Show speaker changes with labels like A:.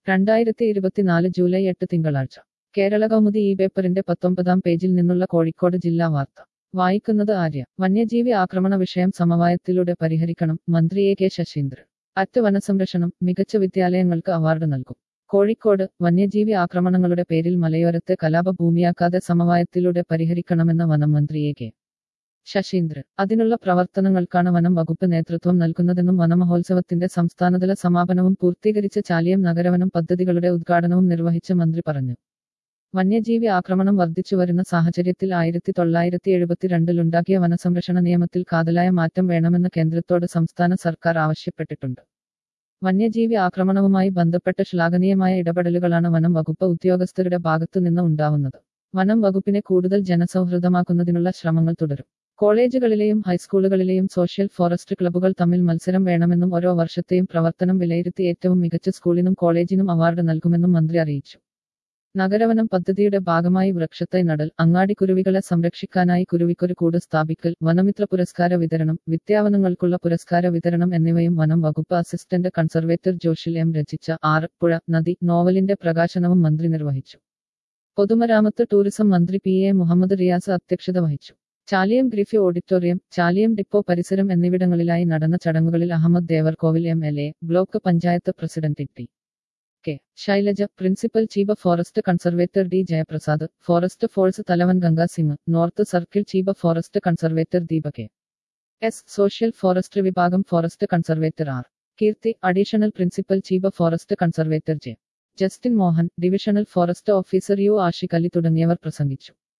A: രണ്ടായിരത്തി ഇരുപത്തിനാല് ജൂലൈ എട്ട് തിങ്കളാഴ്ച കേരള കൗമുദി ഈ പേപ്പറിന്റെ പത്തൊമ്പതാം പേജിൽ നിന്നുള്ള കോഴിക്കോട് ജില്ലാ വാർത്ത വായിക്കുന്നത് ആര്യ വന്യജീവി ആക്രമണ വിഷയം സമവായത്തിലൂടെ പരിഹരിക്കണം മന്ത്രി എ കെ ശശീന്ദ്രൻ അറ്റ് വനസംരക്ഷണം മികച്ച വിദ്യാലയങ്ങൾക്ക് അവാർഡ് നൽകും കോഴിക്കോട് വന്യജീവി ആക്രമണങ്ങളുടെ പേരിൽ മലയോരത്തെ കലാപഭൂമിയാക്കാതെ സമവായത്തിലൂടെ പരിഹരിക്കണമെന്ന വനം മന്ത്രി എ കെ ശശീന്ദ്രൻ അതിനുള്ള പ്രവർത്തനങ്ങൾക്കാണ് വനം വകുപ്പ് നേതൃത്വം നൽകുന്നതെന്നും വനമഹോത്സവത്തിന്റെ സംസ്ഥാനതല സമാപനവും പൂർത്തീകരിച്ച ചാലിയം നഗരവനം പദ്ധതികളുടെ ഉദ്ഘാടനവും നിർവഹിച്ച മന്ത്രി പറഞ്ഞു വന്യജീവി ആക്രമണം വർദ്ധിച്ചുവരുന്ന സാഹചര്യത്തിൽ ആയിരത്തി തൊള്ളായിരത്തി എഴുപത്തിരണ്ടിലുണ്ടാക്കിയ വനസംരക്ഷണ നിയമത്തിൽ കാതലായ മാറ്റം വേണമെന്ന് കേന്ദ്രത്തോട് സംസ്ഥാന സർക്കാർ ആവശ്യപ്പെട്ടിട്ടുണ്ട് വന്യജീവി ആക്രമണവുമായി ബന്ധപ്പെട്ട് ശ്ലാഘനീയമായ ഇടപെടലുകളാണ് വനം വകുപ്പ് ഉദ്യോഗസ്ഥരുടെ ഭാഗത്തു നിന്ന് ഉണ്ടാവുന്നത് വനം വകുപ്പിനെ കൂടുതൽ ജനസൗഹൃദമാക്കുന്നതിനുള്ള ശ്രമങ്ങൾ തുടരും കോളേജുകളിലെയും ഹൈസ്കൂളുകളിലെയും സോഷ്യൽ ഫോറസ്റ്റ് ക്ലബ്ബുകൾ തമ്മിൽ മത്സരം വേണമെന്നും ഓരോ വർഷത്തെയും പ്രവർത്തനം വിലയിരുത്തി ഏറ്റവും മികച്ച സ്കൂളിനും കോളേജിനും അവാർഡ് നൽകുമെന്നും മന്ത്രി അറിയിച്ചു നഗരവനം പദ്ധതിയുടെ ഭാഗമായി വൃക്ഷത്തൈ നടൽ അങ്ങാടിക്കുരുവികളെ സംരക്ഷിക്കാനായി കുരുവിക്കൊരു കൂട് സ്ഥാപിക്കൽ വനമിത്ര പുരസ്കാര വിതരണം വിദ്യാവനങ്ങൾക്കുള്ള പുരസ്കാര വിതരണം എന്നിവയും വനം വകുപ്പ് അസിസ്റ്റന്റ് കൺസർവേറ്റർ ജോഷിൽ എം രചിച്ച ആറ് പുഴ നദി നോവലിന്റെ പ്രകാശനവും മന്ത്രി നിർവഹിച്ചു പൊതുമരാമത്ത് ടൂറിസം മന്ത്രി പി എ മുഹമ്മദ് റിയാസ് അധ്യക്ഷത വഹിച്ചു ചാലിയം ഗ്രിഫി ഓഡിറ്റോറിയം ചാലിയം ഡിപ്പോ പരിസരം എന്നിവിടങ്ങളിലായി നടന്ന ചടങ്ങുകളിൽ Ahammed Devarkovil M L A block panchayat president T K Shailaja principal chief forest conservator D Jayaprasad forest force തലവൻ Ganga Singh north circle chief forest conservator Deepak A. S social forestry വിഭാഗം forest conservator R Keerthi additional principal chief forest conservator J Justin Mohan divisional forest officer U Ashiq Ali തുടങ്ങിയവർ പ്രസംഗിച്ചു